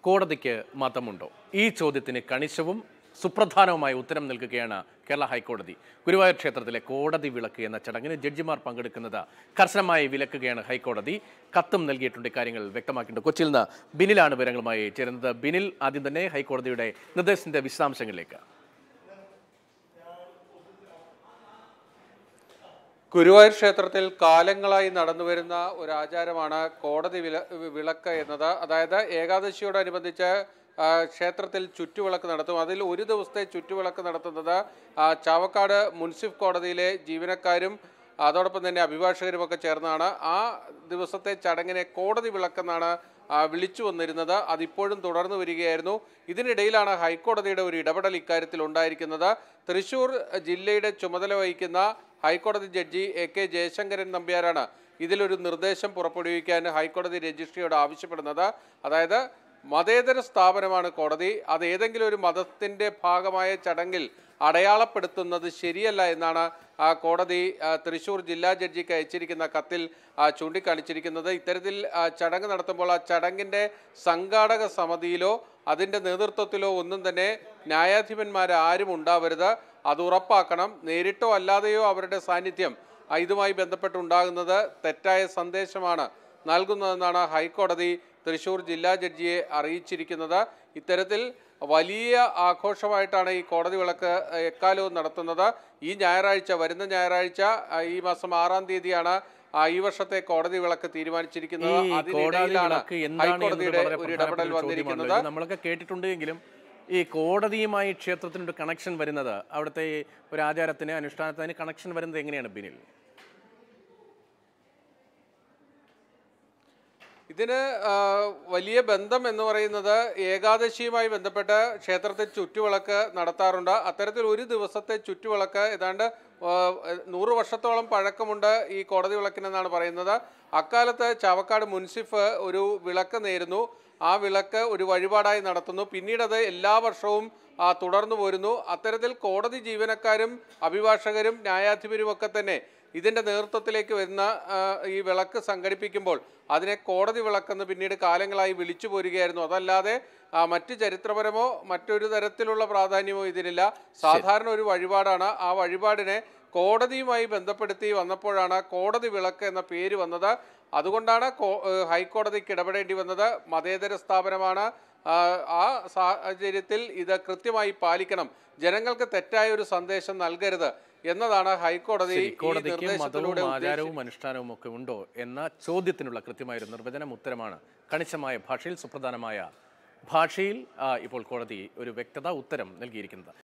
കോടതിക്ക് മതമുണ്ടോ ഈ ചോദ്യത്തിന് കണിശവും സുപ്രധാനവുമായ ഉത്തരം നൽകുകയാണ് കേരള ഹൈക്കോടതി ഗുരുവായൂർ ക്ഷേത്രത്തിലെ കോടതി വിളക്ക് എന്ന ചടങ്ങിന് ജഡ്ജിമാർ പങ്കെടുക്കുന്നത് കർശനമായി വിലക്കുകയാണ് ഹൈക്കോടതി കത്തും നൽകിയിട്ടുണ്ട് ഇക്കാര്യങ്ങൾ വ്യക്തമാക്കിയിട്ടുണ്ട് കൊച്ചിയിൽ നിന്ന് ബിനിലാണ് വിവരങ്ങളുമായി ചേരുന്നത് ബിനിൽ ആദ്യം തന്നെ ഹൈക്കോടതിയുടെ നിർദ്ദേശത്തിന്റെ വിശദാംശങ്ങളിലേക്ക് ഗുരുവായൂർ ക്ഷേത്രത്തിൽ കാലങ്ങളായി നടന്നുവരുന്ന ഒരു ആചാരമാണ് കോടതി വില വിളക്ക് എന്നത് അതായത് ഏകാദശിയോടനുബന്ധിച്ച് ആ, ക്ഷേത്രത്തിൽ ചുറ്റുവിളക്ക് നടത്തും അതിൽ ഒരു ദിവസത്തെ ചുറ്റുവിളക്ക് നടത്തുന്നത് ആ, ചാവക്കാട് മുൻസിഫ് കോടതിയിലെ ജീവനക്കാരും അതോടൊപ്പം തന്നെ അഭിഭാഷകരുമൊക്കെ ചേർന്നാണ് ആ ദിവസത്തെ ചടങ്ങിനെ കോടതി വിളക്കെന്നാണ് ആ, വിളിച്ചു വന്നിരുന്നത് അതിപ്പോഴും തുടർന്നു വരികയായിരുന്നു ഇതിനിടയിലാണ് ഹൈക്കോടതിയുടെ ഒരു ഇടപെടൽ ഇക്കാര്യത്തിൽ ഉണ്ടായിരിക്കുന്നത് തൃശൂർ ജില്ലയുടെ ചുമതല വഹിക്കുന്ന ഹൈക്കോടതി ജഡ്ജി എ കെ ജയശങ്കരൻ നമ്പ്യാരാണ് ഇതിലൊരു നിർദ്ദേശം പുറപ്പെടുവിക്കാൻ ഹൈക്കോടതി രജിസ്ട്രിയോട് ആവശ്യപ്പെടുന്നത് അതായത് മതേതര സ്ഥാപനമാണ് കോടതി അത് ഏതെങ്കിലും ഒരു മതത്തിൻ്റെ ഭാഗമായ ചടങ്ങിൽ അടയാളപ്പെടുത്തുന്നത് ശരിയല്ല എന്നാണ് ആ കോടതി ആ, തൃശൂർ ജില്ലാ ജഡ്ജിക്ക് അയച്ചിരിക്കുന്ന കത്തിൽ ആ, ചൂണ്ടിക്കാണിച്ചിരിക്കുന്നത് ഇത്തരത്തിൽ ആ, ചടങ്ങ് നടത്തുമ്പോൾ ആ ചടങ്ങിൻ്റെ സംഘാടക സമിതിയിലോ അതിൻ്റെ നേതൃത്വത്തിലോ ഒന്നും തന്നെ ന്യായാധിപന്മാർ ആരും ഉണ്ടാവരുത് അത് ഉറപ്പാക്കണം നേരിട്ടോ അല്ലാതെയോ അവരുടെ സാന്നിധ്യം ആ, ഇതുമായി ബന്ധപ്പെട്ടുണ്ടാകുന്നത് തെറ്റായ സന്ദേശമാണ് നൽകുന്നതെന്നാണ് ഹൈക്കോടതി തൃശൂർ ജില്ലാ ജഡ്ജിയെ അറിയിച്ചിരിക്കുന്നത് ഇത്തരത്തിൽ വലിയ ആഘോഷമായിട്ടാണ് ഈ കോടതി വിളക്ക് എക്കാലവും നടത്തുന്നത് ഈ ഞായറാഴ്ച വരുന്ന ഞായറാഴ്ച ആ, ഈ മാസം ആറാം തീയതിയാണ് ആ, ഈ വർഷത്തെ കോടതി വിളക്ക് ഈ തീരുമാനിച്ചിരിക്കുന്നത് കോടതി അതിനിടയിലാണ് വിളക്ക് എന്താണ് എന്നത് ഹൈക്കോടതിയുടെ വളരെ ഒരു പ്രധാനപ്പെട്ട ഇടപെടൽ ഒരു ചോദ്യമാണല്ലോ. വന്നിരിക്കുന്നത് ഇത് നമ്മളൊക്കെ കേട്ടിട്ടുണ്ട് എങ്കിലും ഈ കോടതിയുമായി ക്ഷേത്രത്തിനൊരു കണക്ഷൻ വരുന്നത് അവിടുത്തെ ഈ ഒരു ആചാരത്തിന് അനുഷ്ഠാനത്തിന് കണക്ഷൻ വരുന്നത് എങ്ങനെയാണ് ബിനിൽ ഇതിന് ആ, വലിയ ബന്ധം എന്ന് പറയുന്നത് ഏകാദശിയുമായി ബന്ധപ്പെട്ട് ക്ഷേത്രത്തിൽ ചുറ്റുവിളക്ക് നടത്താറുണ്ട് അത്തരത്തിൽ ഒരു ദിവസത്തെ ചുറ്റുവിളക്ക് ഏതാണ്ട് ആ, നൂറ് വർഷത്തോളം പഴക്കമുണ്ട് ഈ കോടതി വിളക്കിനെന്നാണ് പറയുന്നത് അക്കാലത്ത് ചാവക്കാട് മുൻസിഫ് ഒരു വിളക്ക് നേരുന്നു ആ വിളക്ക് ഒരു വഴിപാടായി നടത്തുന്നു പിന്നീട് അത് എല്ലാ വർഷവും ആ, തുടർന്നു പോരുന്നു അത്തരത്തിൽ കോടതി ജീവനക്കാരും അഭിഭാഷകരും ന്യായാധിപരും ഒക്കെ തന്നെ ഇതിൻ്റെ നേതൃത്വത്തിലേക്ക് വരുന്ന ആ, ഈ വിളക്ക് സംഘടിപ്പിക്കുമ്പോൾ അതിനെ കോടതി വിളക്കെന്ന് പിന്നീട് കാലങ്ങളായി വിളിച്ചു പോരുകയായിരുന്നു അതല്ലാതെ ആ, മറ്റ് ചരിത്രപരമോ മറ്റൊരു തരത്തിലുള്ള പ്രാധാന്യമോ ഇതിനില്ല സാധാരണ ഒരു വഴിപാടാണ് ആ വഴിപാടിനെ കോടതിയുമായി ബന്ധപ്പെടുത്തി വന്നപ്പോഴാണ് കോടതി വിളക്ക് എന്ന പേര് വന്നത് അതുകൊണ്ടാണ് കോ- ഏഹ് ഹൈക്കോടതിക്ക് ഇടപെടേണ്ടി വന്നത് മതേതര സ്ഥാപനമാണ് ആ, ആ സാഹചര്യത്തിൽ ഇത് കൃത്യമായി പാലിക്കണം ജനങ്ങൾക്ക് തെറ്റായ ഒരു സന്ദേശം നൽകരുത് എന്നതാണ് ഹൈക്കോടതി ശരി, ഈ കോടതിക്ക് മതവും നിർദ്ദേശത്തിലൂടെ ആചാരവും അനുഷ്ഠാനവും ഒക്കെ ഉണ്ടോ എന്ന ചോദ്യത്തിനുള്ള കൃത്യമായ ഒരു നിർവചനം ഉത്തരമാണ് കണിശമായ ഭാഷയിൽ സുപ്രധാനമായ ഭാഷയിൽ ആ, ഇപ്പോൾ കോടതി ഒരു വ്യക്തത ഉത്തരം നൽകിയിരിക്കുന്നത്